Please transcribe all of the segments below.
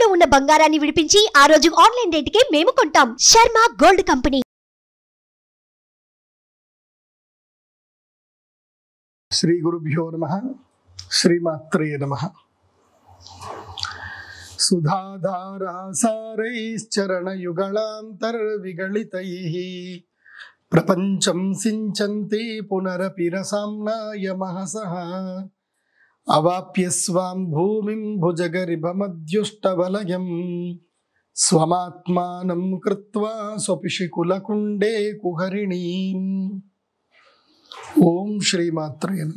తాకట్టులో ఉన్న బంగారాన్ని విడిపించి ఆ రోజు ఆన్లైన్ రేటుకే మేము కొంటాం శర్మ గోల్డ్ కంపెనీ శ్రీ గురుభ్యో నమ శ్రీమాత్రే నమ సుధాధారాసారైశ్చరణయుగళాంతర్విగళితై ప్రపంచం సించంతే పునరపి రసాంనాయ మహసః అవాప్య స్వాం భూమిం భుజగరిభమద్యుష్టవలయం స్వమాత్మానం కృత్వా స్వపిషి కులకుండే కుహరిణీం ఓం శ్రీమాత్రే నమ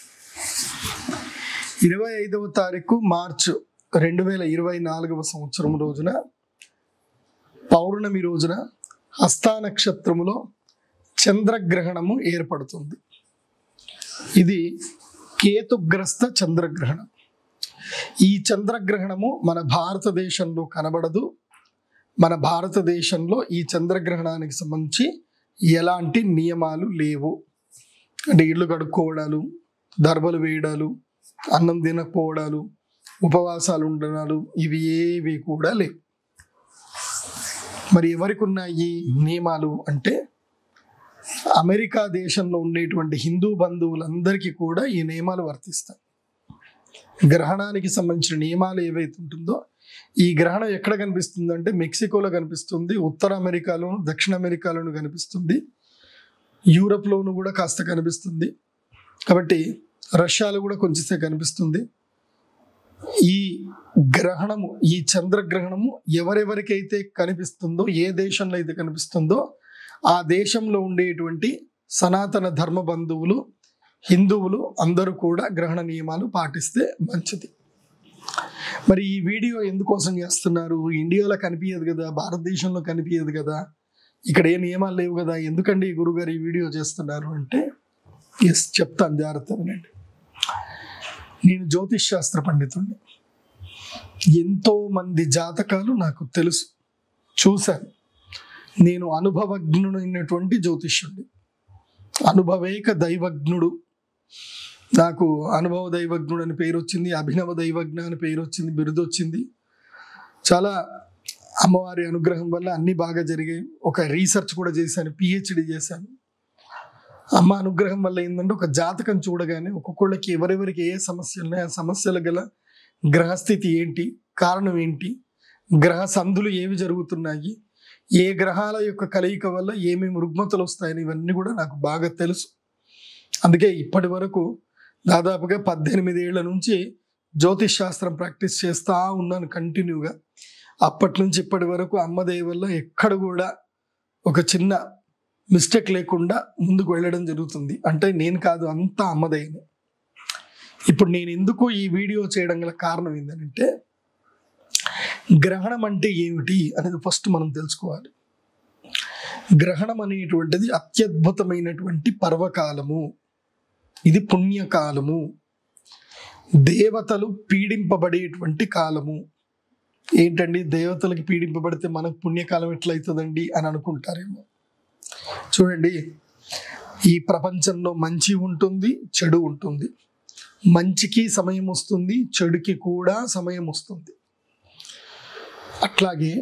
ఇరవై ఐదవ తారీఖు మార్చ్ రెండు వేల ఇరవై నాలుగవ సంవత్సరం రోజున పౌర్ణమి రోజున హస్తా నక్షత్రములో చంద్రగ్రహణము ఏర్పడుతుంది ఇది కేతుగ్రస్త చంద్రగ్రహణం ఈ చంద్రగ్రహణము మన భారతదేశంలో కనబడదు మన భారతదేశంలో ఈ చంద్రగ్రహణానికి సంబంధించి ఎలాంటి నియమాలు లేవు అంటే ఇళ్ళు కడుక్కోవడాలు దర్బలు వేయడాలు అన్నం తినకపోవడాలు ఉపవాసాలు ఉండడాలు ఇవి ఏవి కూడా లేవు మరి ఎవరికి ఉన్నాయి నియమాలు అంటే అమెరికా దేశంలో ఉండేటువంటి హిందూ బంధువులందరికీ కూడా ఈ నియమాలు వర్తిస్తాయి గ్రహణానికి సంబంధించిన నియమాలు ఏవైతే ఉంటుందో ఈ గ్రహణం ఎక్కడ కనిపిస్తుంది అంటే మెక్సికోలో కనిపిస్తుంది ఉత్తర అమెరికాలోను దక్షిణ అమెరికాలోను కనిపిస్తుంది యూరప్లోను కూడా కాస్త కనిపిస్తుంది కాబట్టి రష్యాలో కూడా కొంచెంసే కనిపిస్తుంది ఈ గ్రహణము ఈ చంద్రగ్రహణము ఎవరెవరికైతే కనిపిస్తుందో ఏ దేశంలో అయితే కనిపిస్తుందో ఆ దేశంలో ఉండేటువంటి సనాతన ధర్మ బంధువులు హిందువులు అందరూ కూడా గ్రహణ నియమాలు పాటిస్తే మంచిది మరి ఈ వీడియో ఎందుకోసం చేస్తున్నారు ఇండియాలో కనిపించదు కదా భారతదేశంలో కనిపించదు కదా ఇక్కడ ఏ నియమాలు లేవు కదా ఎందుకండి ఈ గురుగారు ఈ వీడియో చేస్తున్నారు అంటే ఎస్ చెప్తాను జాగ్రత్త వినండి నేను జ్యోతిష్ శాస్త్ర పండితుడిని ఎంతో మంది జాతకాలు నాకు తెలుసు చూశాను నేను అనుభవజ్ఞుడైనటువంటి జ్యోతిష్యుడి అనుభవేక దైవజ్ఞుడు నాకు అనుభవ దైవజ్ఞుడు అని పేరు వచ్చింది అభినవ దైవజ్ఞ అని పేరు వచ్చింది బిరుదు వచ్చింది చాలా అమ్మవారి అనుగ్రహం వల్ల అన్ని బాగా జరిగాయి ఒక రీసెర్చ్ కూడా చేశాను పిహెచ్డి చేశాను అమ్మ అనుగ్రహం వల్ల ఏంటంటే ఒక జాతకం చూడగానే ఒక్కొక్కళ్ళకి ఎవరెవరికి ఏ సమస్యలు ఉన్నాయి ఆ సమస్యలు గల గ్రహస్థితి ఏంటి కారణం ఏంటి గ్రహ సంధులు ఏవి జరుగుతున్నాయి ఏ గ్రహాల యొక్క కలయిక వల్ల ఏమేమి రుగ్మతలు వస్తాయని ఇవన్నీ కూడా నాకు బాగా తెలుసు అందుకే ఇప్పటి వరకు దాదాపుగా పద్దెనిమిది ఏళ్ల నుంచి జ్యోతిష్ శాస్త్రం ప్రాక్టీస్ చేస్తా ఉన్నాను కంటిన్యూగా అప్పటి నుంచి ఇప్పటి వరకు అమ్మదేవి వల్ల ఎక్కడ కూడా ఒక చిన్న మిస్టేక్ లేకుండా ముందుకు వెళ్ళడం జరుగుతుంది అంటే నేను కాదు అంతా అమ్మదయ్యని ఇప్పుడు నేను ఎందుకు ఈ వీడియో చేయడం గల కారణం ఏంటంటే గ్రహణం అంటే ఏమిటి అనేది ఫస్ట్ మనం తెలుసుకోవాలి గ్రహణం అనేటువంటిది అత్యద్భుతమైనటువంటి పర్వకాలము ఇది పుణ్యకాలము దేవతలు పీడింపబడేటువంటి కాలము ఏంటండి దేవతలకు పీడింపబడితే మనకు పుణ్యకాలం ఎట్లయితుందండి అని అనుకుంటారేమో చూడండి ఈ ప్రపంచంలో మంచి ఉంటుంది చెడు ఉంటుంది మంచికి సమయం వస్తుంది చెడుకి కూడా సమయం వస్తుంది అట్లాగే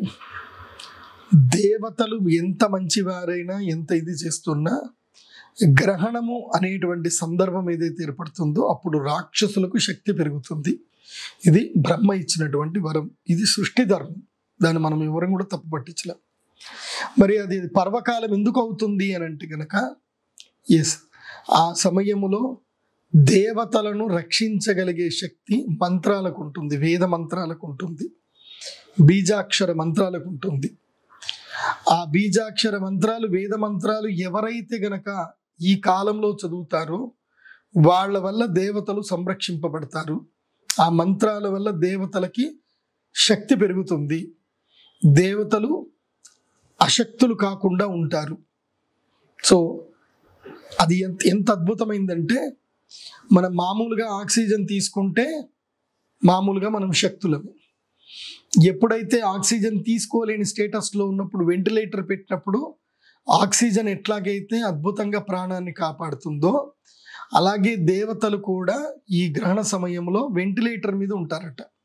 దేవతలు ఎంత మంచివారైనా ఎంత ఇది చేస్తున్నా గ్రహణము అనేటువంటి సందర్భం ఏదైతే ఏర్పడుతుందో అప్పుడు రాక్షసులకు శక్తి పెరుగుతుంది ఇది బ్రహ్మ ఇచ్చినటువంటి వరం ఇది సృష్టి ధర్మం దాన్ని మనం ఎవరం కూడా తప్పు పట్టించలేం మరి అది పర్వకాలం ఎందుకు అవుతుంది అని అంటే కనుక ఎస్ ఆ సమయములో దేవతలను రక్షించగలిగే శక్తి మంత్రాలకు ఉంటుంది వేద మంత్రాలకు ఉంటుంది బీజాక్షర మంత్రాలకు ఉంటుంది ఆ బీజాక్షర మంత్రాలు వేద మంత్రాలు ఎవరైతే గనక ఈ కాలంలో చదువుతారో వాళ్ళ వల్ల దేవతలు సంరక్షింపబడతారు ఆ మంత్రాల వల్ల దేవతలకి శక్తి పెరుగుతుంది దేవతలు అశక్తులు కాకుండా ఉంటారు సో అది ఎంత ఎంత అద్భుతమైందంటే మనం మామూలుగా ఆక్సిజన్ తీసుకుంటే మామూలుగా మనం శక్తులము ఎప్పుడైతే ఆక్సిజన్ తీసుకోలేని స్టేటస్లో ఉన్నప్పుడు వెంటిలేటర్ పెట్టినప్పుడు ఆక్సిజన్ ఎట్లాగైతే అద్భుతంగా ప్రాణాన్ని కాపాడుతుందో అలాగే దేవతలు కూడా ఈ గ్రహణ సమయంలో వెంటిలేటర్ మీద ఉంటారట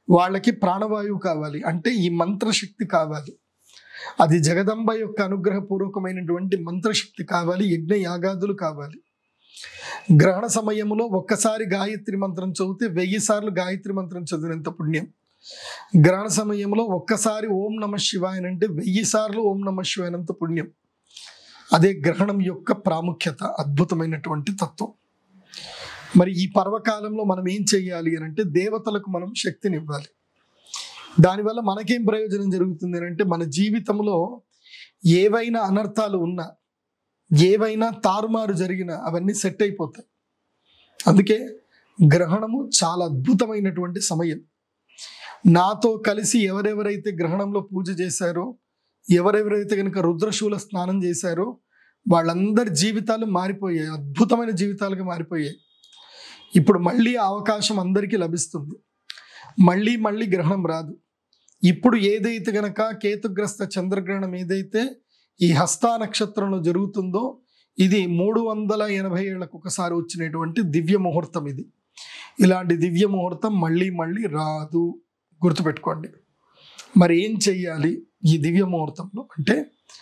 వాళ్ళకి ప్రాణవాయువు కావాలి అంటే ఈ మంత్రశక్తి కావాలి అది జగదంబ యొక్క అనుగ్రహపూర్వకమైనటువంటి మంత్రశక్తి కావాలి యజ్ఞ యాగాదులు కావాలి గ్రహణ సమయంలో ఒక్కసారి గాయత్రి మంత్రం చదివితే వెయ్యి సార్లు గాయత్రి మంత్రం చదివినంత పుణ్యం గ్రహణ సమయంలో ఒక్కసారి ఓం నమ శివాయ అంటే వెయ్యి సార్లు ఓం నమ శివాయనంత పుణ్యం అదే గ్రహణం యొక్క ప్రాముఖ్యత అద్భుతమైనటువంటి తత్వం మరి ఈ పర్వకాలంలో మనం ఏం చేయాలి అని అంటే దేవతలకు మనం శక్తిని ఇవ్వాలి దానివల్ల మనకేం ప్రయోజనం జరుగుతుంది అని అంటే మన జీవితంలో ఏవైనా అనర్థాలు ఉన్నా ఏవైనా తారుమారు జరిగినా అవన్నీ సెట్ అయిపోతాయి అందుకే గ్రహణము చాలా అద్భుతమైనటువంటి సమయం నాతో కలిసి ఎవరెవరైతే గ్రహణంలో పూజ చేశారో ఎవరెవరైతే కనుక రుద్రశూల స్నానం చేశారో వాళ్ళందరి జీవితాలు మారిపోయాయి అద్భుతమైన జీవితాలుగా మారిపోయాయి ఇప్పుడు మళ్ళీ ఆ అవకాశం అందరికీ లభిస్తుంది మళ్ళీ మళ్ళీ గ్రహణం రాదు ఇప్పుడు ఏదైతే గనక కేతుగ్రస్త చంద్రగ్రహణం ఏదైతే ఈ హస్తా నక్షత్రంలో జరుగుతుందో ఇది మూడు వందల ఎనభై ఏళ్ళకు ఒకసారి వచ్చినటువంటి దివ్య ముహూర్తం ఇది ఇలాంటి దివ్య ముహూర్తం మళ్ళీ మళ్ళీ రాదు గుర్తుపెట్టుకోండి మరి ఏం చెయ్యాలి ఈ దివ్య ముహూర్తంలో అంటే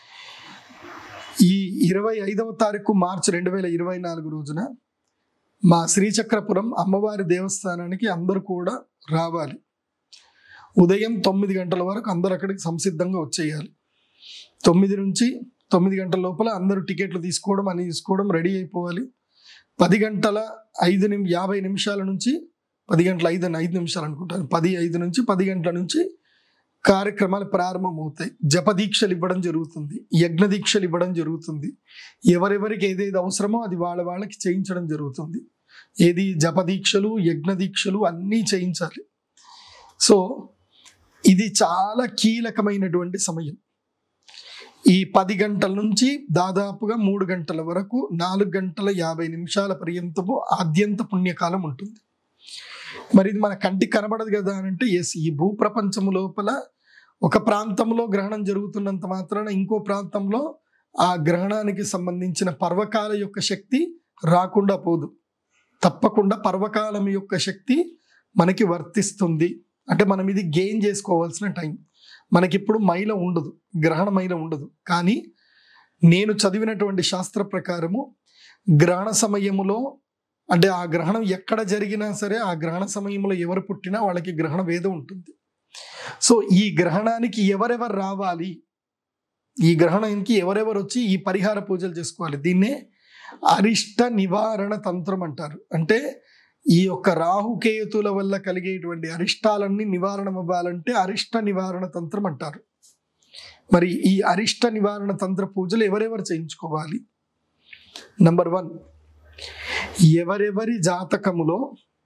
ఈ ఇరవై ఐదవ తారీఖు మార్చి రెండు వేల ఇరవై నాలుగు రోజున మా శ్రీచక్రపురం అమ్మవారి దేవస్థానానికి అందరూ కూడా రావాలి ఉదయం తొమ్మిది గంటల వరకు అందరు అక్కడికి సంసిద్ధంగా వచ్చేయాలి తొమ్మిది నుంచి తొమ్మిది గంటల లోపల అందరూ టికెట్లు తీసుకోవడం అని తీసుకోవడం రెడీ అయిపోవాలి పది గంటల ఐదు నిమి యాభై నిమిషాల నుంచి పది గంటల ఐదు ఐదు నిమిషాలు అనుకుంటాను పది ఐదు నుంచి పది గంటల నుంచి కార్యక్రమాలు ప్రారంభమవుతాయి జప దీక్షలు ఇవ్వడం జరుగుతుంది యజ్ఞ దీక్షలు ఇవ్వడం జరుగుతుంది ఎవరెవరికి ఏదేది అవసరమో అది వాళ్ళ వాళ్ళకి చేయించడం జరుగుతుంది ఏది జప దీక్షలు యజ్ఞ దీక్షలు అన్నీ చేయించాలి సో ఇది చాలా కీలకమైనటువంటి సమయం ఈ పది గంటల నుంచి దాదాపుగా మూడు గంటల వరకు నాలుగు గంటల యాభై నిమిషాల పర్యంతము ఆద్యంత పుణ్యకాలం ఉంటుంది మరి ఇది మన కంటికి కనబడదు కదా అని అంటే ఎస్ ఈ భూప్రపంచము లోపల ఒక ప్రాంతంలో గ్రహణం జరుగుతున్నంత మాత్రాన ఇంకో ప్రాంతంలో ఆ గ్రహణానికి సంబంధించిన పర్వకాల యొక్క శక్తి రాకుండా పోదు తప్పకుండా పర్వకాలం యొక్క శక్తి మనకి వర్తిస్తుంది అంటే మనం ఇది గెయిన్ చేసుకోవాల్సిన టైం మనకిప్పుడు మైల ఉండదు గ్రహణ మైల ఉండదు కానీ నేను చదివినటువంటి శాస్త్ర ప్రకారము గ్రహణ సమయములో అంటే ఆ గ్రహణం ఎక్కడ జరిగినా సరే ఆ గ్రహణ సమయంలో ఎవరు పుట్టినా వాళ్ళకి గ్రహణ వేదం ఉంటుంది సో ఈ గ్రహణానికి ఎవరెవరు రావాలి ఈ గ్రహణానికి ఎవరెవరు వచ్చి ఈ పరిహార పూజలు చేసుకోవాలి దీన్నే అరిష్ట నివారణ తంత్రం అంటారు అంటే ఈ యొక్క రాహుకేతుల వల్ల కలిగేటువంటి అరిష్టాలన్నీ నివారణ అవ్వాలంటే అరిష్ట నివారణ తంత్రం అంటారు మరి ఈ అరిష్ట నివారణ తంత్ర పూజలు ఎవరెవరు చేయించుకోవాలి నంబర్ వన్ ఎవరెవరి జాతకములో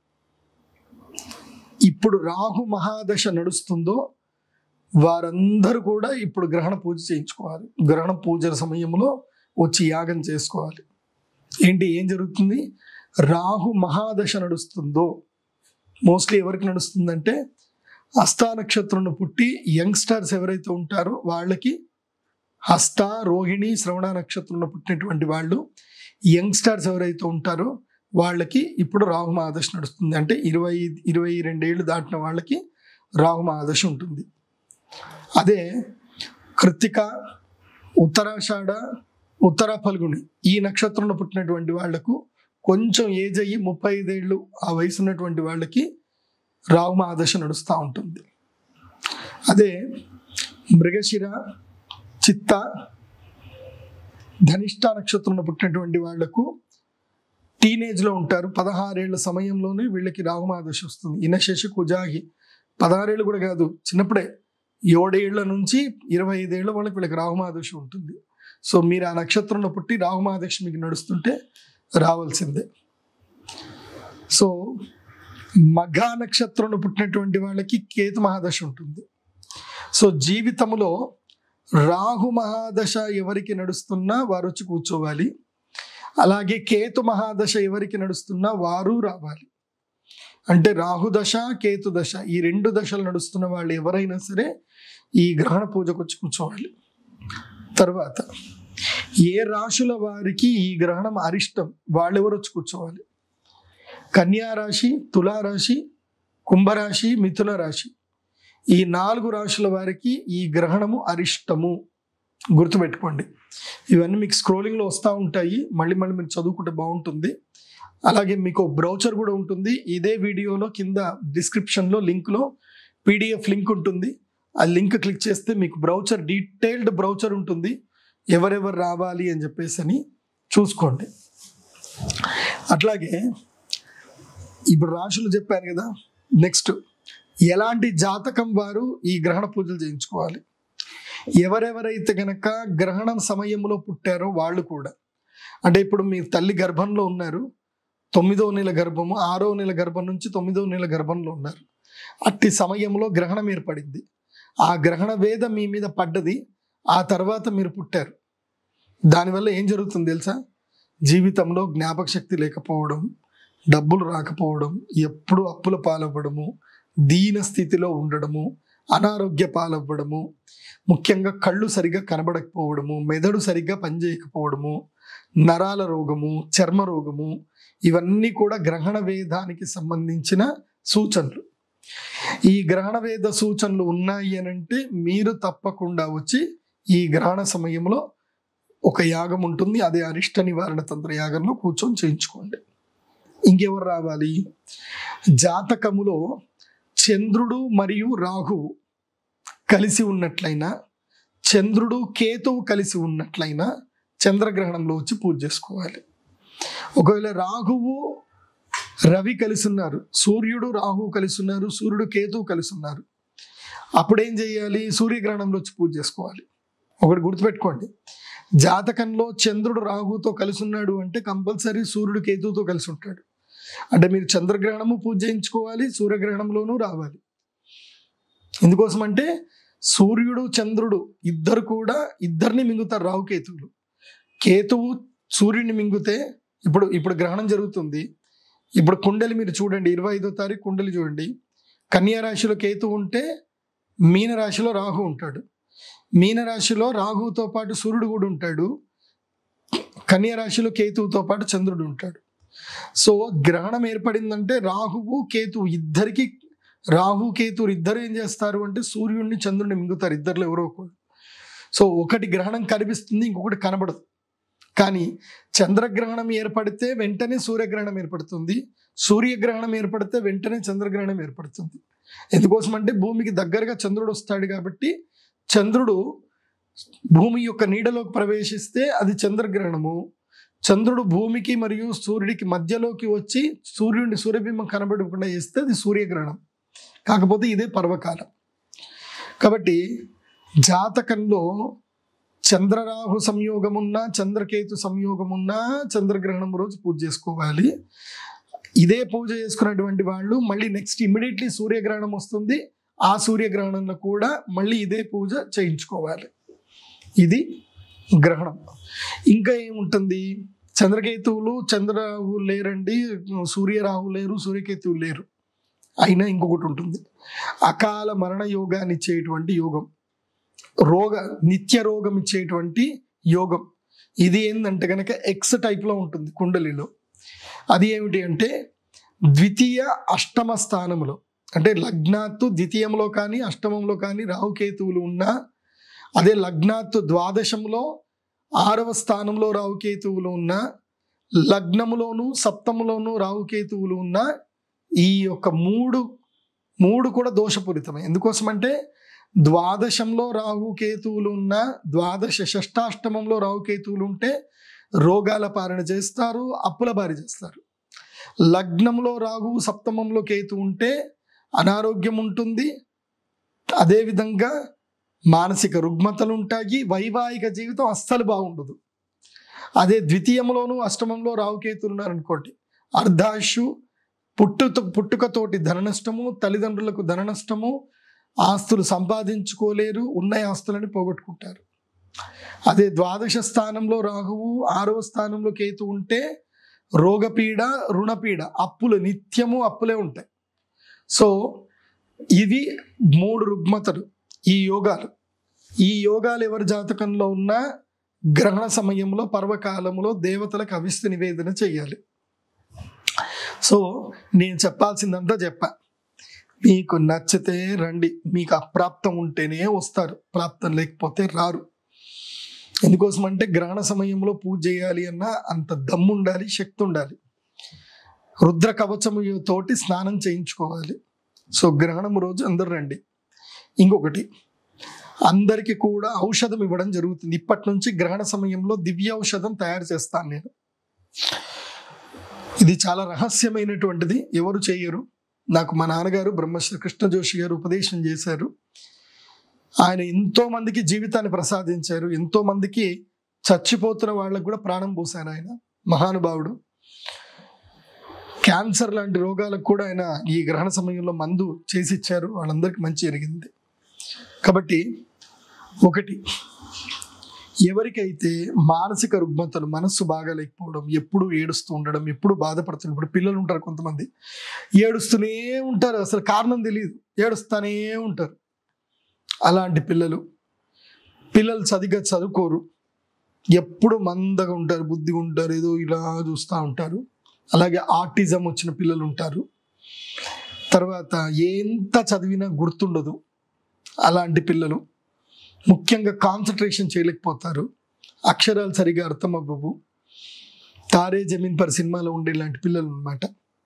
ఇప్పుడు రాహు మహాదశ నడుస్తుందో వారందరూ కూడా ఇప్పుడు గ్రహణ పూజ చేయించుకోవాలి గ్రహణ పూజల సమయంలో వచ్చి యాగం చేసుకోవాలి ఏంటి ఏం జరుగుతుంది రాహు మహాదశ నడుస్తుందో మోస్ట్లీ ఎవరికి నడుస్తుందంటే హస్తా నక్షత్రంలో పుట్టి యంగ్స్టర్స్ ఎవరైతే ఉంటారో వాళ్ళకి హస్త రోహిణి శ్రవణ నక్షత్రంలో పుట్టినటువంటి వాళ్ళు యంగ్స్టర్స్ ఎవరైతే ఉంటారో వాళ్ళకి ఇప్పుడు రాహు మహాదశ నడుస్తుంది అంటే ఇరవై ఇరవై రెండేళ్ళు దాటిన వాళ్ళకి రాహు మహాదశ ఉంటుంది అదే కృత్తిక ఉత్తరాషాఢ ఉత్తర ఫల్గుని ఈ నక్షత్రంలో పుట్టినటువంటి వాళ్లకు కొంచెం ఏజ్ అయ్యి ముప్పై ఐదేళ్ళు ఆ వయసు ఉన్నటువంటి వాళ్ళకి రాహు మహాదశ నడుస్తూ ఉంటుంది అదే మృగశిర చిత్త ధనిష్ట నక్షత్రంలో పుట్టినటువంటి వాళ్లకు టీనేజ్లో ఉంటారు పదహారేళ్ల సమయంలోనే వీళ్ళకి రాహుమాదశ వస్తుంది ఇనశేష కుజాహి పదహారేళ్ళు కూడా కాదు చిన్నప్పుడే ఏడేళ్ల నుంచి ఇరవై ఐదేళ్ల వాళ్ళకి వీళ్ళకి రాహుమాదశ ఉంటుంది సో మీరు ఆ నక్షత్రంలో పుట్టి రాహుమాదశ మీకు నడుస్తుంటే రావాల్సిందే సో మఘ నక్షత్రంలో పుట్టినటువంటి వాళ్ళకి కేతు మహాదశ ఉంటుంది సో జీవితంలో రాహు మహాదశ ఎవరికి నడుస్తున్నా వారు వచ్చి కూర్చోవాలి అలాగే కేతు మహాదశ ఎవరికి నడుస్తున్నా వారు రావాలి అంటే రాహు దశ కేతు దశ ఈ రెండు దశలు నడుస్తున్న వాళ్ళు ఎవరైనా సరే ఈ గ్రహణ పూజకు వచ్చి కూర్చోవాలి తర్వాత ఏ రాశుల వారికి ఈ గ్రహణం అరిష్టం వాళ్ళు ఎవరు వచ్చి కూర్చోవాలి కన్యా రాశి తులారాశి కుంభరాశి మిథున రాశి ఈ నాలుగు రాశుల వారికి ఈ గ్రహణము అరిష్టము గుర్తుపెట్టుకోండి ఇవన్నీ మీకు స్క్రోలింగ్లో వస్తూ ఉంటాయి మళ్ళీ మళ్ళీ మీరు చదువుకుంటే బాగుంటుంది అలాగే మీకు బ్రౌచర్ కూడా ఉంటుంది ఇదే వీడియోలో కింద డిస్క్రిప్షన్లో లింక్లో పీడిఎఫ్ లింక్ ఉంటుంది ఆ లింక్ క్లిక్ చేస్తే మీకు బ్రౌచర్ డీటెయిల్డ్ బ్రౌచర్ ఉంటుంది ఎవరెవరు రావాలి అని చెప్పేసి అని చూసుకోండి అట్లాగే ఇప్పుడు రాశులు చెప్పాను కదా నెక్స్ట్ ఎలాంటి జాతకం వారు ఈ గ్రహణ పూజలు చేయించుకోవాలి ఎవరెవరైతే గనక గ్రహణం సమయంలో పుట్టారో వాళ్ళు కూడా అంటే ఇప్పుడు మీ తల్లి గర్భంలో ఉన్నారు తొమ్మిదో నెల గర్భము ఆరో నెల గర్భం నుంచి తొమ్మిదో నెల గర్భంలో ఉన్నారు అట్టి సమయంలో గ్రహణం ఏర్పడింది ఆ గ్రహణ వేద మీ మీద పడ్డది ఆ తర్వాత మీరు పుట్టారు దానివల్ల ఏం జరుగుతుంది తెలుసా జీవితంలో జ్ఞాపక శక్తి లేకపోవడం డబ్బులు రాకపోవడం ఎప్పుడు అప్పుల పాలవ్వడము దీన స్థితిలో ఉండడము అనారోగ్య పాలవ్వడము ముఖ్యంగా కళ్ళు సరిగ్గా కనబడకపోవడము మెదడు సరిగ్గా పనిచేయకపోవడము నరాల రోగము చర్మ రోగము ఇవన్నీ కూడా గ్రహణ వేదానికి సంబంధించిన సూచనలు ఈ గ్రహణ వేద సూచనలు ఉన్నాయి అని అంటే మీరు తప్పకుండా వచ్చి ఈ గ్రహణ సమయంలో ఒక యాగం ఉంటుంది అదే అరిష్ట నివారణ తంత్ర యాగంలో కూర్చొని చేయించుకోండి ఇంకెవరు రావాలి జాతకములో చంద్రుడు మరియు రాహువు కలిసి ఉన్నట్లయినా చంద్రుడు కేతువు కలిసి ఉన్నట్లయినా చంద్రగ్రహణంలో వచ్చి పూజ చేసుకోవాలి ఒకవేళ రాహువు రవి కలిసి ఉన్నారు సూర్యుడు రాహువు కలిసి ఉన్నారు సూర్యుడు కేతువు కలిసి ఉన్నారు అప్పుడేం చేయాలి సూర్యగ్రహణంలో వచ్చి పూజ చేసుకోవాలి ఒకటి గుర్తుపెట్టుకోండి జాతకంలో చంద్రుడు రాహుతో కలిసి ఉన్నాడు అంటే కంపల్సరీ సూర్యుడు కేతువుతో కలిసి ఉంటాడు అంటే మీరు చంద్రగ్రహణము పూజ చేయించుకోవాలి సూర్యగ్రహణంలోనూ రావాలి ఎందుకోసం అంటే సూర్యుడు చంద్రుడు ఇద్దరు కూడా ఇద్దరిని మింగుతారు రాహు కేతువులు కేతువు సూర్యుడిని మింగితే ఇప్పుడు ఇప్పుడు గ్రహణం జరుగుతుంది ఇప్పుడు కుండలి మీరు చూడండి ఇరవై ఐదో తారీఖు కుండలి చూడండి కన్యా రాశిలో కేతు ఉంటే మీన రాశిలో రాహు ఉంటాడు మీన రాశిలో రాహుతో పాటు సూర్యుడు కూడా ఉంటాడు కన్యా రాశిలో కేతువుతో పాటు చంద్రుడు ఉంటాడు సో గ్రహణం ఏర్పడిందంటే రాహువు కేతువు ఇద్దరికి రాహు కేతువు ఇద్దరు ఏం చేస్తారు అంటే సూర్యుడిని చంద్రుడిని మింగుతారు ఇద్దరులో ఎవరో ఒకరు సో ఒకటి గ్రహణం కనిపిస్తుంది ఇంకొకటి కనబడదు కానీ చంద్రగ్రహణం ఏర్పడితే వెంటనే సూర్యగ్రహణం ఏర్పడుతుంది సూర్యగ్రహణం ఏర్పడితే వెంటనే చంద్రగ్రహణం ఏర్పడుతుంది ఎందుకోసం అంటే భూమికి దగ్గరగా చంద్రుడు వస్తాడు కాబట్టి చంద్రుడు భూమి యొక్క నీడలోకి ప్రవేశిస్తే అది చంద్రగ్రహణము చంద్రుడు భూమికి మరియు సూర్యుడికి మధ్యలోకి వచ్చి సూర్యుడిని సూర్యబింబం కనబడకుండా చేస్తే అది సూర్యగ్రహణం కాకపోతే ఇదే పర్వకాలం కాబట్టి జాతకంలో చంద్రరాహు సంయోగమున్నా చంద్రకేతు సంయోగమున్నా చంద్రగ్రహణం రోజు పూజ చేసుకోవాలి ఇదే పూజ చేసుకున్నటువంటి వాళ్ళు మళ్ళీ నెక్స్ట్ ఇమీడియట్లీ సూర్యగ్రహణం వస్తుంది ఆ సూర్యగ్రహణంలో కూడా మళ్ళీ ఇదే పూజ చేయించుకోవాలి ఇది గ్రహణం ఇంకా ఏముంటుంది చంద్రకేతువులు చంద్రరాహు లేరండి సూర్యరాహు లేరు సూర్యకేతువు లేరు అయినా ఇంకొకటి ఉంటుంది అకాల మరణ యోగాన్ని ఇచ్చేటువంటి యోగం రోగ నిత్య రోగం ఇచ్చేటువంటి యోగం ఇది ఏంటంటే కనుక ఎక్స్ టైప్లో ఉంటుంది కుండలిలో అది ఏమిటి అంటే ద్వితీయ అష్టమ స్థానంలో అంటే లగ్నాత్తు ద్వితీయంలో కానీ అష్టమంలో కానీ రాహుకేతువులు ఉన్నా అదే లగ్నాత్తు ద్వాదశంలో ఆరవ స్థానంలో రాహుకేతువులు ఉన్న లగ్నములోను సప్తములోను రాహుకేతువులు ఉన్న ఈ యొక్క మూడు మూడు కూడా దోషపూరితమే ఎందుకోసం అంటే ద్వాదశంలో రాహుకేతువులు ఉన్న ద్వాదశ షష్టాష్టమంలో రాహుకేతువులు ఉంటే రోగాల పాలన చేస్తారు అప్పుల బారి చేస్తారు లగ్నంలో రాహు సప్తమంలో కేతు ఉంటే అనారోగ్యం ఉంటుంది అదేవిధంగా మానసిక రుగ్మతలు ఉంటాయి వైవాహిక జీవితం అస్సలు బాగుండదు అదే ద్వితీయంలోను అష్టమంలో రావుకేతులు ఉన్నారనుకోండి అర్ధాశు పుట్టుతో పుట్టుకతోటి ధన నష్టము తల్లిదండ్రులకు ధన నష్టము ఆస్తులు సంపాదించుకోలేరు ఉన్న ఆస్తులని పోగొట్టుకుంటారు అదే ద్వాదశ స్థానంలో రాహువు ఆరవ స్థానంలో కేతు ఉంటే రోగపీడ రుణపీడ అప్పులు నిత్యము అప్పులే ఉంటాయి సో ఇవి మూడు రుగ్మతలు ఈ యోగాలు ఈ యోగాలు ఎవరి జాతకంలో ఉన్నా గ్రహణ సమయంలో పర్వకాలంలో దేవతలకు అవిస్త నివేదన చేయాలి సో నేను చెప్పాల్సిందంతా చెప్పా మీకు నచ్చితే రండి మీకు అప్రాప్తం ఉంటేనే వస్తారు ప్రాప్తం లేకపోతే రారు ఎందుకోసం అంటే గ్రహణ సమయంలో పూజ చేయాలి అన్న అంత దమ్ము ఉండాలి శక్తి ఉండాలి రుద్ర కవచము తోటి స్నానం చేయించుకోవాలి సో గ్రహణం రోజు అందరు రండి ఇంకొకటి అందరికీ కూడా ఔషధం ఇవ్వడం జరుగుతుంది ఇప్పటి నుంచి గ్రహణ సమయంలో దివ్య ఔషధం తయారు చేస్తాను నేను ఇది చాలా రహస్యమైనటువంటిది ఎవరు చేయరు నాకు మా నాన్నగారు బ్రహ్మశ్రీ కృష్ణ జోషి గారు ఉపదేశం చేశారు ఆయన ఎంతో మందికి జీవితాన్ని ప్రసాదించారు ఎంతో మందికి చచ్చిపోతున్న వాళ్ళకు కూడా ప్రాణం పోశారు ఆయన మహానుభావుడు క్యాన్సర్ లాంటి రోగాలకు కూడా ఆయన ఈ గ్రహణ సమయంలో మందు చేసి ఇచ్చారు వాళ్ళందరికీ మంచి జరిగింది కాబట్టి ఒకటి ఎవరికైతే మానసిక రుగ్మతలు మనస్సు బాగాలేకపోవడం ఎప్పుడు ఏడుస్తూ ఉండడం ఎప్పుడు బాధపడుతున్న ఇప్పుడు పిల్లలు ఉంటారు కొంతమంది ఏడుస్తూనే ఉంటారు అసలు కారణం తెలియదు ఏడుస్తూనే ఉంటారు అలాంటి పిల్లలు పిల్లలు సరిగ్గా చదువుకోరు ఎప్పుడు మందగా ఉంటారు బుద్ధిగా ఉంటారు ఏదో ఇలా చూస్తూ ఉంటారు అలాగే ఆర్టిజం వచ్చిన పిల్లలు ఉంటారు తర్వాత ఎంత చదివినా గుర్తుండదు అలాంటి పిల్లలు ముఖ్యంగా కాన్సన్ట్రేషన్ చేయలేకపోతారు అక్షరాలు సరిగా అర్థం అవ్వవు తారే జమీన్ పర్ సినిమాలో ఉండే ఇలాంటి పిల్లలు అనమాట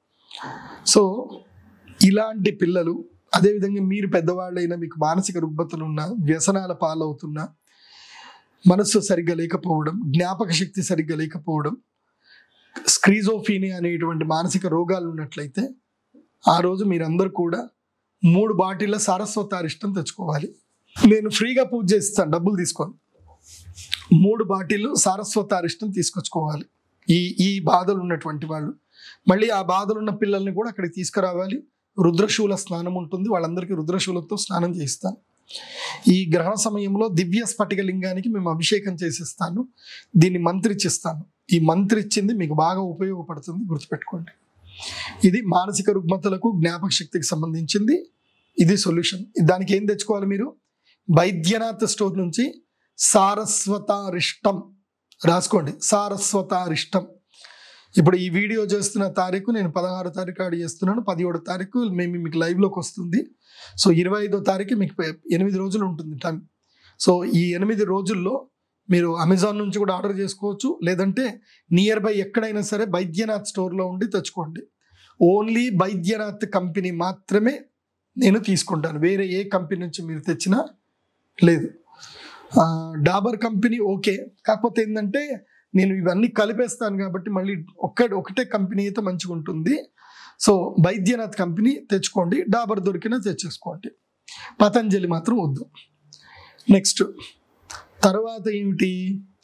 సో ఇలాంటి పిల్లలు అదేవిధంగా మీరు పెద్దవాళ్ళైనా మీకు మానసిక రుగ్మతలు ఉన్నా వ్యసనాల పాలవుతున్నా మనస్సు సరిగ్గా లేకపోవడం జ్ఞాపక శక్తి సరిగ్గా లేకపోవడం స్క్రీజోఫీనియా అనేటువంటి మానసిక రోగాలు ఉన్నట్లయితే ఆ రోజు మీరందరూ కూడా మూడు బాటిళ్ళ సారస్వతారిష్టం తెచ్చుకోవాలి నేను ఫ్రీగా పూజ చేస్తాను డబ్బులు తీసుకొని మూడు బాటిళ్ళు సారస్వతారిష్టం తీసుకొచ్చుకోవాలి ఈ ఈ బాధలు ఉన్నటువంటి వాళ్ళు మళ్ళీ ఆ బాధలు ఉన్న పిల్లల్ని కూడా అక్కడికి తీసుకురావాలి రుద్రశూల స్నానం ఉంటుంది వాళ్ళందరికీ రుద్రశూలతో స్నానం చేయిస్తాను ఈ గ్రహణ సమయంలో దివ్య స్ఫటిక లింగానికి మేము అభిషేకం చేసిస్తాను దీన్ని మంత్రిచ్చిస్తాను ఈ మంత్రిచ్చింది మీకు బాగా ఉపయోగపడుతుంది గుర్తుపెట్టుకోండి ఇది మానసిక రుగ్మతలకు జ్ఞాపక శక్తికి సంబంధించింది ఇది సొల్యూషన్ దానికి ఏం తెచ్చుకోవాలి మీరు వైద్యనాథ్ స్టోర్ నుంచి సారస్వతారిష్టం రాసుకోండి సారస్వతారిష్టం ఇప్పుడు ఈ వీడియో చేస్తున్న తారీఖు నేను పదహారో తారీఖు ఆడి చేస్తున్నాను పదిహేడో తారీఖు మేము మీకు లైవ్లోకి వస్తుంది సో ఇరవై ఐదో తారీఖు మీకు పే- ఎనిమిది రోజులు ఉంటుంది టైం సో ఈ ఎనిమిది రోజుల్లో మీరు అమెజాన్ నుంచి కూడా ఆర్డర్ చేసుకోవచ్చు లేదంటే నియర్ బై ఎక్కడైనా సరే వైద్యనాథ్ స్టోర్లో ఉండి తెచ్చుకోండి ఓన్లీ వైద్యనాథ్ కంపెనీ మాత్రమే నేను తీసుకుంటాను వేరే ఏ కంపెనీ నుంచి మీరు తెచ్చినా లేదు ఆ, డాబర్ కంపెనీ ఓకే కాకపోతే ఏంటంటే నేను ఇవన్నీ కలిపేస్తాను కాబట్టి మళ్ళీ ఒక్క ఒకటే కంపెనీ అయితే మంచిగా ఉంటుంది సో వైద్యనాథ్ కంపెనీ తెచ్చుకోండి డాబర్ దొరికినా తెచ్చేసుకోండి పతంజలి మాత్రం వద్దు నెక్స్ట్ తర్వాత ఏమిటి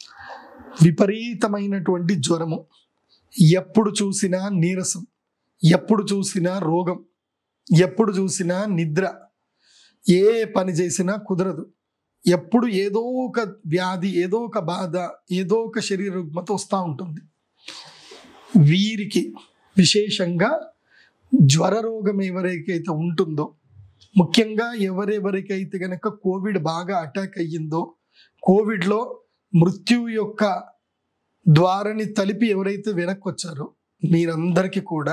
విపరీతమైనటువంటి జ్వరము ఎప్పుడు చూసినా నీరసం ఎప్పుడు చూసినా రోగం ఎప్పుడు చూసినా నిద్ర ఏ పని చేసినా కుదరదు ఎప్పుడు ఏదో ఒక వ్యాధి ఏదో ఒక బాధ ఏదో ఒక శరీర రుగ్మత వస్తూ ఉంటుంది వీరికి విశేషంగా జ్వర రోగం ఎవరికైతే ఉంటుందో ముఖ్యంగా ఎవరెవరికైతే గనక కోవిడ్ బాగా అటాక్ అయ్యిందో కోవిడ్లో మృత్యు యొక్క ద్వారని తలిపి ఎవరైతే వెనక్కి వచ్చారో మీరందరికీ కూడా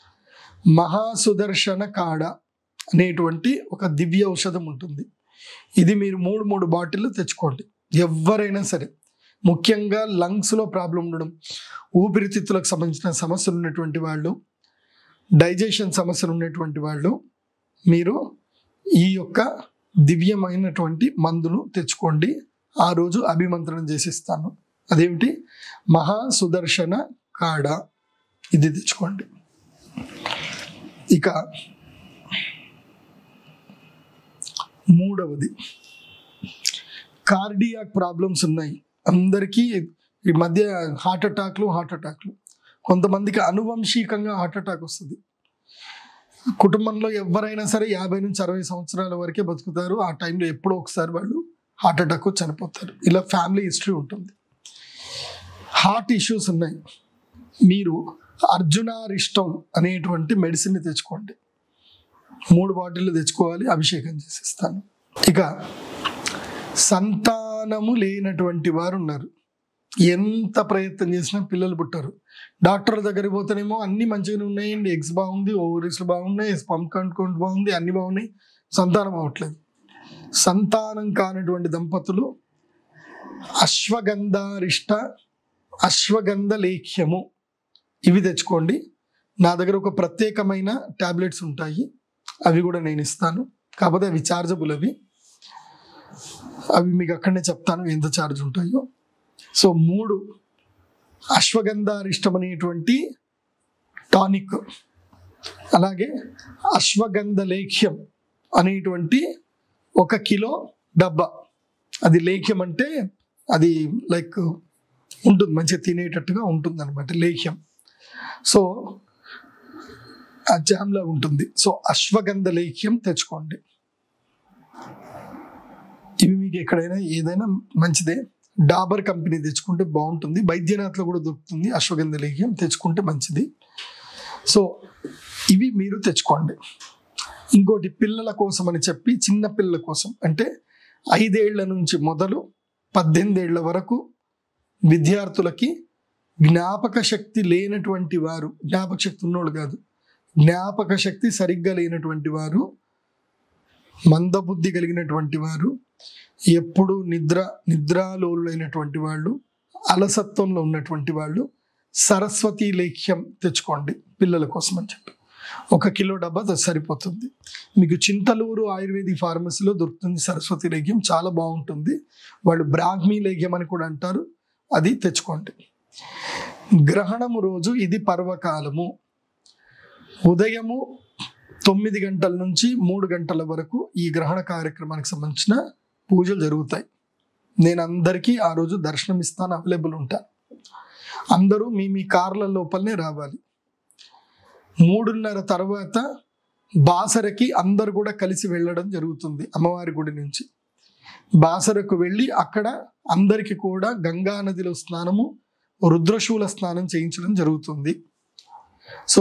మహాసుదర్శన కాడ అనేటువంటి ఒక దివ్య ఔషధం ఉంటుంది ఇది మీరు మూడు మూడు బాటిల్ తెచ్చుకోండి ఎవరైనా సరే ముఖ్యంగా లంగ్స్లో ప్రాబ్లం ఉండడం ఊపిరితిత్తులకు సంబంధించిన సమస్యలు ఉన్నటువంటి వాళ్ళు డైజెషన్ సమస్యలు ఉన్నటువంటి వాళ్ళు మీరు ఈ యొక్క దివ్యమైనటువంటి మందును తెచ్చుకోండి ఆ రోజు అభిమంత్రణం చేసిస్తాను అదేమిటి మహా సుదర్శన కాడ ఇది తెచ్చుకోండి ఇక మూడవది కార్డియాక్ ప్రాబ్లమ్స్ ఉన్నాయి అందరికీ ఈ మధ్య హార్ట్ అటాక్లు హార్ట్ అటాక్లు కొంతమందికి అనువంశికంగా హార్ట్ అటాక్ వస్తుంది కుటుంబంలో ఎవరైనా సరే యాభై నుంచి అరవై సంవత్సరాల వరకే బతుకుతారు ఆ టైంలో ఎప్పుడో ఒకసారి వాళ్ళు హార్ట్ అటాక్ చనిపోతారు ఇలా ఫ్యామిలీ హిస్టరీ ఉంటుంది హార్ట్ ఇష్యూస్ ఉన్నాయి మీరు అర్జునారిష్టం అనేటువంటి మెడిసిన్ని తెచ్చుకోండి మూడు బాటిల్ తెచ్చుకోవాలి అభిషేకం చేసిస్తాను ఇక సంతానము లేనటువంటి వారు ఉన్నారు ఎంత ప్రయత్నం చేసినా పిల్లలు పుట్టారు డాక్టర్ దగ్గరికి పోతేనేమో అన్ని మంచిగానే ఉన్నాయండి ఎగ్స్ బాగుంది ఓవరీస్ బాగున్నాయి స్పంప్ కౌంట్ బాగుంది అన్ని బాగున్నాయి సంతానం అవ్వట్లేదు సంతానం కానటువంటి దంపతులు అశ్వగంధారిష్ట అశ్వగంధ లేఖ్యము ఇవి తెచ్చుకోండి నా దగ్గర ఒక ప్రత్యేకమైన టాబ్లెట్స్ ఉంటాయి అవి కూడా నేను ఇస్తాను కాకపోతే అవి చార్జబుల్ అవి అవి మీకు అక్కడనే చెప్తాను ఎంత ఛార్జ్ ఉంటాయో సో మూడు అశ్వగంధారిష్టం అనేటువంటి టానిక్ అలాగే అశ్వగంధ లేఖ్యం అనేటువంటి ఒక కిలో డబ్బా అది లేఖ్యం అంటే అది లైక్ ఉంటుంది మంచిగా తినేటట్టుగా ఉంటుంది అనమాట లేఖ్యం సో ఆ జామ్లా ఉంటుంది సో అశ్వగంధ లేఖ్యం తెచ్చుకోండి ఇవి మీకు ఎక్కడైనా ఏదైనా మంచిదే డాబర్ కంపెనీ తెచ్చుకుంటే బాగుంటుంది వైద్యనాథ్లో కూడా దొరుకుతుంది అశ్వగంధ లేఖ్యం తెచ్చుకుంటే మంచిది సో ఇవి మీరు తెచ్చుకోండి ఇంకోటి పిల్లల కోసం అని చెప్పి చిన్న పిల్లల కోసం అంటే ఐదేళ్ల నుంచి మొదలు పద్దెనిమిదేళ్ల వరకు విద్యార్థులకి జ్ఞాపక శక్తి లేనటువంటి వారు జ్ఞాపక శక్తి ఉన్నోళ్ళు కాదు జ్ఞాపక శక్తి సరిగ్గా లేనటువంటి వారు మందబుద్ధి కలిగినటువంటి వారు ఎప్పుడు నిద్ర నిద్రాలోలైనటువంటి వాళ్ళు అలసత్వంలో ఉన్నటువంటి వాళ్ళు సరస్వతి లేఖ్యం తెచ్చుకోండి పిల్లల కోసం అని చెప్పి ఒక కిలో డబ్బా అది సరిపోతుంది మీకు చింతలూరు ఆయుర్వేదిక్ ఫార్మసీలో దొరుకుతుంది సరస్వతి లేఖ్యం చాలా బాగుంటుంది వాళ్ళు బ్రాహ్మీ లేఖ్యం అని కూడా అంటారు అది తెచ్చుకోండి గ్రహణము రోజు ఇది పర్వకాలము ఉదయము తొమ్మిది గంటల నుంచి మూడు గంటల వరకు ఈ గ్రహణ కార్యక్రమానికి సంబంధించిన పూజలు జరుగుతాయి నేను అందరికీ ఆ రోజు దర్శనం ఇస్తాను అవైలబుల్ ఉంటాను అందరూ మీ మీ కార్ల లోపలనే రావాలి మూడున్నర తర్వాత బాసరకి అందరు కూడా కలిసి వెళ్ళడం జరుగుతుంది అమ్మవారి గుడి నుంచి బాసరకు వెళ్ళి అక్కడ అందరికి కూడా గంగా నదిలో స్నానము రుద్రశూల స్నానం చేయించడం జరుగుతుంది సో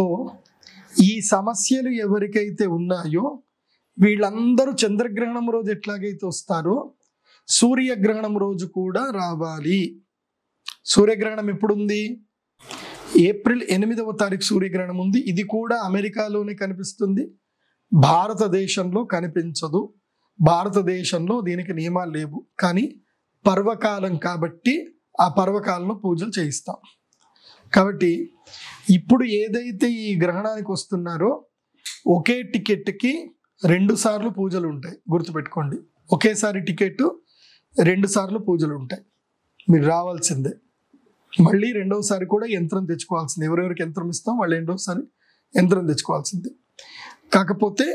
ఈ సమస్యలు ఎవరికైతే ఉన్నాయో వీళ్ళందరూ చంద్రగ్రహణం రోజు ఎట్లాగైతే వస్తారో సూర్యగ్రహణం రోజు కూడా రావాలి సూర్యగ్రహణం ఎప్పుడుంది ఏప్రిల్ ఎనిమిదవ తారీఖు సూర్యగ్రహణం ఉంది ఇది కూడా అమెరికాలోనే కనిపిస్తుంది భారతదేశంలో కనిపించదు భారతదేశంలో దీనికి నియమాలు లేవు కానీ పర్వకాలం కాబట్టి ఆ పర్వకాలంలో పూజలు చేయిస్తాం కాబట్టి ఇప్పుడు ఏదైతే ఈ గ్రహణానికి వస్తున్నారో ఒకే టికెట్కి రెండు సార్లు పూజలు ఉంటాయి గుర్తుపెట్టుకోండి ఒకేసారి టికెట్ రెండు సార్లు పూజలు ఉంటాయి మీరు రావాల్సిందే మళ్ళీ రెండవసారి కూడా యంత్రం తెచ్చుకోవాల్సింది ఎవరెవరికి యంత్రం ఇస్తాం వాళ్ళు రెండవసారి యంత్రం తెచ్చుకోవాల్సిందే కాకపోతే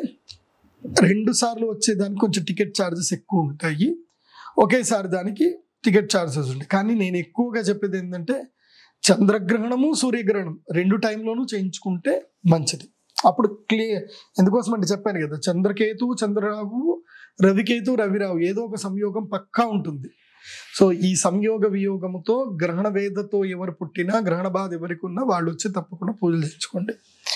రెండు సార్లు వచ్చేదానికి కొంచెం టికెట్ ఛార్జెస్ ఎక్కువ ఉంటాయి ఒకేసారి దానికి టికెట్ ఛార్జెస్ ఉంటాయి కానీ నేను ఎక్కువగా చెప్పేది ఏంటంటే చంద్రగ్రహణము సూర్యగ్రహణం రెండు టైంలోనూ చేయించుకుంటే మంచిది అప్పుడు క్లియర్ ఎందుకోసం అంటే చెప్పాను కదా చంద్రకేతు చంద్రరావు రవికేతు రవిరావు ఏదో ఒక సంయోగం పక్కా ఉంటుంది సో ఈ సంయోగ వియోగముతో గ్రహణ వేదతో ఎవరు పుట్టినా గ్రహణ బాధ ఎవరికి ఉన్నా వాళ్ళు వచ్చి తప్పకుండా పూజలు చేయించుకోండి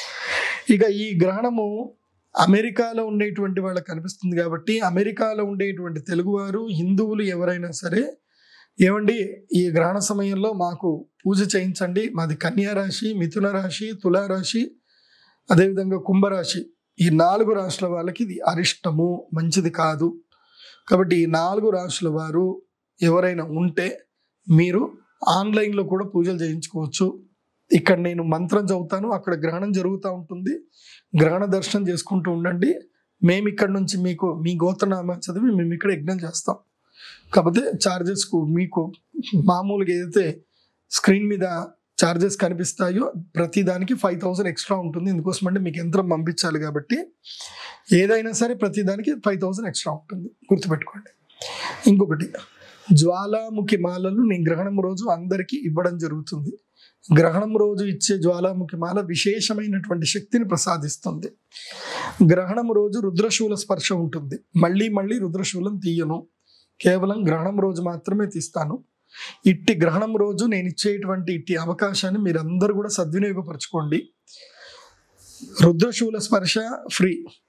ఇక ఈ గ్రహణము అమెరికాలో ఉండేటువంటి వాళ్ళకి కనిపిస్తుంది కాబట్టి అమెరికాలో ఉండేటువంటి తెలుగువారు హిందువులు ఎవరైనా సరే ఏమండి ఈ గ్రహణ సమయంలో మాకు పూజ చేయించండి మాది కన్యా రాశి మిథున రాశి తులారాశి అదేవిధంగా కుంభరాశి ఈ నాలుగు రాశుల వాళ్ళకి ఇది అరిష్టము మంచిది కాదు కాబట్టి ఈ నాలుగు రాశుల వారు ఎవరైనా ఉంటే మీరు ఆన్లైన్లో కూడా పూజలు చేయించుకోవచ్చు ఇక్కడ నేను మంత్రం చదువుతాను అక్కడ గ్రహణం జరుగుతూ ఉంటుంది గ్రహణ దర్శనం చేసుకుంటూ ఉండండి మేము ఇక్కడ నుంచి మీకు మీ గోత్రనామా చదివి మేము ఇక్కడ యజ్ఞం చేస్తాం కాకపోతే చార్జెస్ మీకు మామూలుగా ఏదైతే స్క్రీన్ మీద చార్జెస్ కనిపిస్తాయో ప్రతి దానికి ఫైవ్ థౌసండ్ ఎక్స్ట్రా ఉంటుంది ఎందుకోసం అంటే మీకు యంత్రం పంపించాలి కాబట్టి ఏదైనా సరే ప్రతి దానికి ఫైవ్ థౌసండ్ ఎక్స్ట్రా ఉంటుంది గుర్తుపెట్టుకోండి ఇంకొకటి జ్వాలాముఖి మాలలు నేను గ్రహణం రోజు అందరికీ ఇవ్వడం జరుగుతుంది గ్రహణం రోజు ఇచ్చే జ్వాలాముఖి మాల విశేషమైనటువంటి శక్తిని ప్రసాదిస్తుంది గ్రహణం రోజు రుద్రశూల స్పర్శ ఉంటుంది మళ్ళీ మళ్ళీ రుద్రశూలం తీయను కేవలం గ్రహణం రోజు మాత్రమే తీస్తాను ఇట్టి గ్రహణం రోజు నేను ఇచ్చేటువంటి ఇట్టి అవకాశాన్ని మీరందరూ కూడా సద్వినియోగపరచుకోండి రుద్రశూల స్పర్శ ఫ్రీ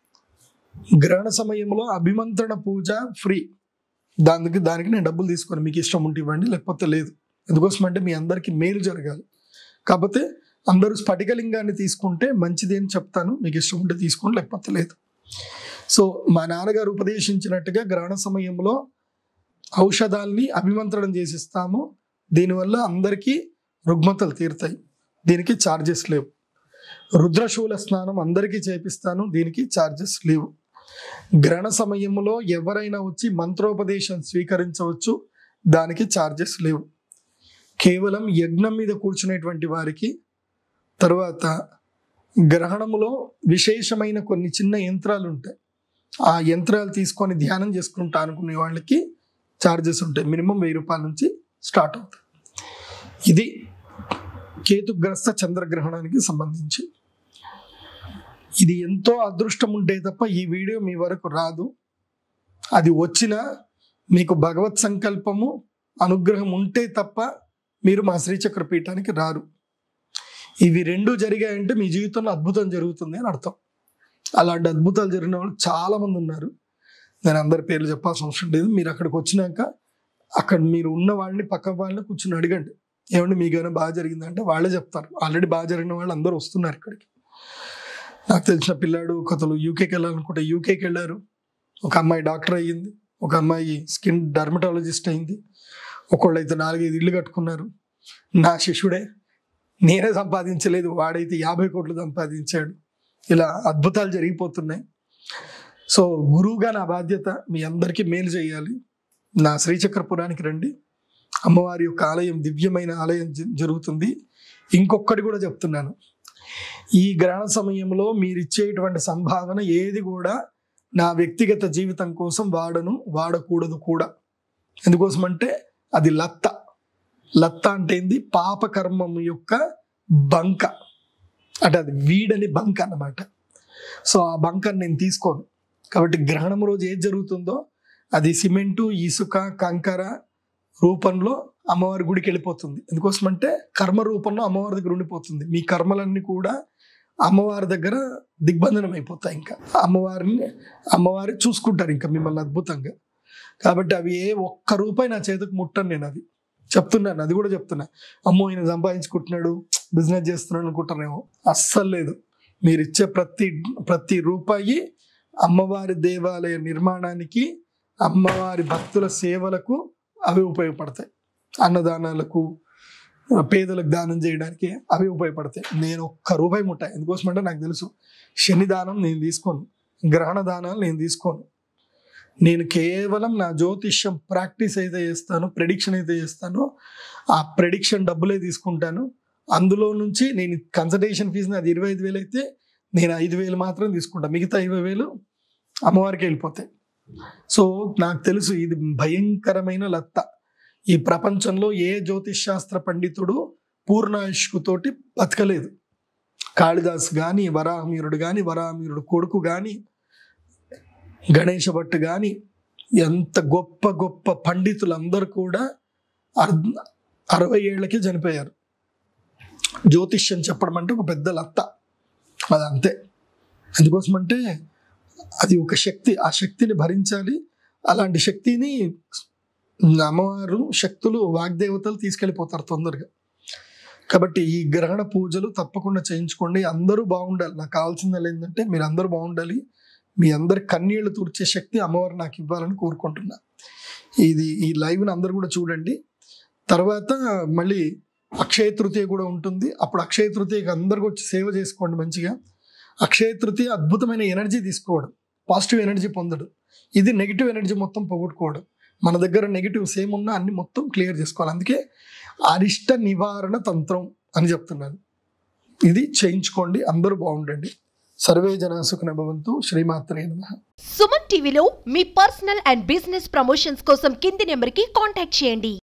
గ్రహణ సమయంలో అభిమంత్రణ పూజ ఫ్రీ దానికి దానికి నేను డబ్బులు తీసుకొని మీకు ఇష్టం ఉంటే ఇవ్వండి లేకపోతే లేదు ఎందుకోసం అంటే మీ అందరికీ మేలు జరగాలి కాకపోతే అందరూ స్ఫటికలింగాన్ని తీసుకుంటే మంచిది అని చెప్తాను మీకు ఇష్టం ఉంటే తీసుకోండి లేకపోతే లేదు సో మా నాన్నగారు ఉపదేశించినట్టుగా గ్రహణ సమయంలో ఔషధాల్ని అభిమంత్రణం చేసిస్తాము దీనివల్ల అందరికీ రుగ్మతలు తీరుతాయి దీనికి ఛార్జెస్ లేవు రుద్రశూల స్నానం అందరికీ చేపిస్తాను దీనికి ఛార్జెస్ లేవు గ్రహణ సమయంలో ఎవరైనా వచ్చి మంత్రోపదేశం స్వీకరించవచ్చు దానికి ఛార్జెస్ లేవు కేవలం యజ్ఞం మీద కూర్చునేటువంటి వారికి తర్వాత గ్రహణములో విశేషమైన కొన్ని చిన్న యంత్రాలు ఉంటాయి ఆ యంత్రాలు తీసుకొని ధ్యానం చేసుకుంటా అనుకునే వాళ్ళకి ఛార్జెస్ ఉంటాయి మినిమం వెయ్యి రూపాయల నుంచి స్టార్ట్ అవుతాయి ఇది కేతుగ్రస్త చంద్రగ్రహణానికి సంబంధించి ఇది ఎంతో అదృష్టం ఉంటే తప్ప ఈ వీడియో మీ వరకు రాదు అది వచ్చినా మీకు భగవత్ సంకల్పము అనుగ్రహం ఉంటే తప్ప మీరు మా శ్రీచక్ర పీఠానికి రారు ఇవి రెండు జరిగాయంటే మీ జీవితంలో అద్భుతం జరుగుతుంది అని అర్థం అలాంటి అద్భుతాలు జరిగిన వాళ్ళు చాలా మంది ఉన్నారు నేను అందరి పేర్లు చెప్పాల్సిన అవసరం లేదు మీరు అక్కడికి వచ్చినాక అక్కడ మీరు ఉన్న వాళ్ళని పక్క వాళ్ళని కూర్చుని అడగండి ఏమంటే మీకైనా బాగా జరిగిందంటే వాళ్ళే చెప్తారు ఆల్రెడీ బాగా జరిగిన వాళ్ళు అందరూ వస్తున్నారు ఇక్కడికి నాకు తెలిసిన పిల్లాడు ఒకతలు యూకేకి వెళ్ళాలనుకుంటే యూకేకి వెళ్ళారు ఒక అమ్మాయి డాక్టర్ అయ్యింది ఒక అమ్మాయి స్కిన్ డర్మటాలజిస్ట్ అయింది ఒకళ్ళు అయితే నాలుగైదు ఇల్లు కట్టుకున్నారు నా శిష్యుడే నేనే సంపాదించలేదు వాడైతే యాభై కోట్లు సంపాదించాడు ఇలా అద్భుతాలు జరిగిపోతున్నాయి సో గురువుగా నా బాధ్యత మీ అందరికీ మేలు చేయాలి నా శ్రీచక్రపురానికి రండి అమ్మవారి యొక్క ఆలయం దివ్యమైన ఆలయం జ- జరుగుతుంది ఇంకొకటి కూడా చెప్తున్నాను ఈ గ్రహణ సమయంలో మీరు ఇచ్చేటువంటి సంభావన ఏది కూడా నా వ్యక్తిగత జీవితం కోసం వాడను వాడకూడదు కూడా ఎందుకోసం అంటే అది లత్త లత్త అంటే ఏంది పాపకర్మం యొక్క బంక అంటే అది వీడని బంక అన్నమాట సో ఆ బంకని నేను తీసుకోను కాబట్టి గ్రహణం రోజు ఏది జరుగుతుందో అది సిమెంటు ఇసుక కంకర రూపంలో అమ్మవారి గుడికి వెళ్ళిపోతుంది ఎందుకోసం అంటే కర్మ రూపంలో అమ్మవారి దగ్గర ఉండిపోతుంది మీ కర్మలన్నీ కూడా అమ్మవారి దగ్గర దిగ్బంధనం అయిపోతాయి ఇంకా అమ్మవారిని అమ్మవారి చూసుకుంటారు ఇంకా మిమ్మల్ని అద్భుతంగా కాబట్టి అవి ఏ ఒక్క రూపాయి నా చేతికి ముట్టను నేను అది చెప్తున్నాను అది కూడా చెప్తున్నా అమ్మో ఈయన సంపాదించుకుంటున్నాడు బిజినెస్ చేస్తున్నాడు అనుకుంటానేమో అస్సలు లేదు మీరు ఇచ్చే ప్రతి ప్రతి రూపాయి అమ్మవారి దేవాలయ నిర్మాణానికి అమ్మవారి భక్తుల సేవలకు అవి ఉపయోగపడతాయి అన్నదానాలకు పేదలకు దానం చేయడానికి అవి ఉపయోగపడతాయి నేను ఒక్క రూపాయి ముట్ట ఎందుకోసం అంటే నాకు తెలుసు శని దానం నేను తీసుకోను గ్రహణ దానాలు నేను తీసుకోను నేను కేవలం నా జ్యోతిష్యం ప్రాక్టీస్ అయితే చేస్తాను ప్రెడిక్షన్ అయితే చేస్తానో ఆ ప్రెడిక్షన్ డబ్బులే తీసుకుంటాను అందులో నుంచి నేను కన్సల్టేషన్ ఫీజు అది ఇరవై ఐదు వేలు అయితే నేను ఐదు వేలు మాత్రం తీసుకుంటాను మిగతా ఇరవై వేలు అమ్మవారికి వెళ్ళిపోతాయి సో నాకు తెలుసు ఇది భయంకరమైన లత్త ఈ ప్రపంచంలో ఏ జ్యోతిష్ శాస్త్ర పండితుడు పూర్ణాయుష్కుతోటి బతకలేదు కాళిదాస్ కానీ వరాహమీరుడు కానీ వరాహమీరుడు కొడుకు కానీ గణేష భట్ కానీ ఎంత గొప్ప గొప్ప పండితులందరూ కూడా అర్ధ అరవై ఏళ్ళకే చనిపోయారు జ్యోతిష్యం చెప్పడం అంటే ఒక పెద్ద లత్త అది అంతే ఎందుకోసం అంటే అది ఒక శక్తి ఆ శక్తిని భరించాలి అలాంటి శక్తిని అమ్మవారు శక్తులు వాగ్దేవతలు తీసుకెళ్ళిపోతారు తొందరగా కాబట్టి ఈ గ్రహణ పూజలు తప్పకుండా చేయించుకోండి అందరూ బాగుండాలి నాకు కావాల్సింది ఏంటంటే మీరు అందరూ బాగుండాలి మీ అందరి కన్నీళ్లు తుడిచే శక్తి అమ్మవారు నాకు ఇవ్వాలని కోరుకుంటున్నా ఇది ఈ లైవ్ని అందరూ కూడా చూడండి తర్వాత మళ్ళీ అక్షయ తృతీయ కూడా ఉంటుంది అప్పుడు అక్షయ తృతీయకి అందరికి వచ్చి సేవ చేసుకోండి మంచిగా అక్షయ తృతీయ అద్భుతమైన ఎనర్జీ తీసుకోవడం పాజిటివ్ ఎనర్జీ పొందడం ఇది నెగిటివ్ ఎనర్జీ మొత్తం పోగొట్టుకోవడం మన దగ్గర నెగిటివ్ సేమ్ ఉన్నా అన్ని మొత్తం క్లియర్ చేసుకోవాలి అందుకే అరిష్ట నివారణ తంత్రం అని చెప్తున్నాను ఇది చేయించుకోండి అందరూ బాగుండండి సర్వే జన సుఖన భవంతు శ్రీమాత్రే నమః సుమన్ టీవీలో మీ పర్సనల్ అండ్ బిజినెస్ ప్రమోషన్స్ కోసం కింది నెంబర్కి కాంటాక్ట్ చేయండి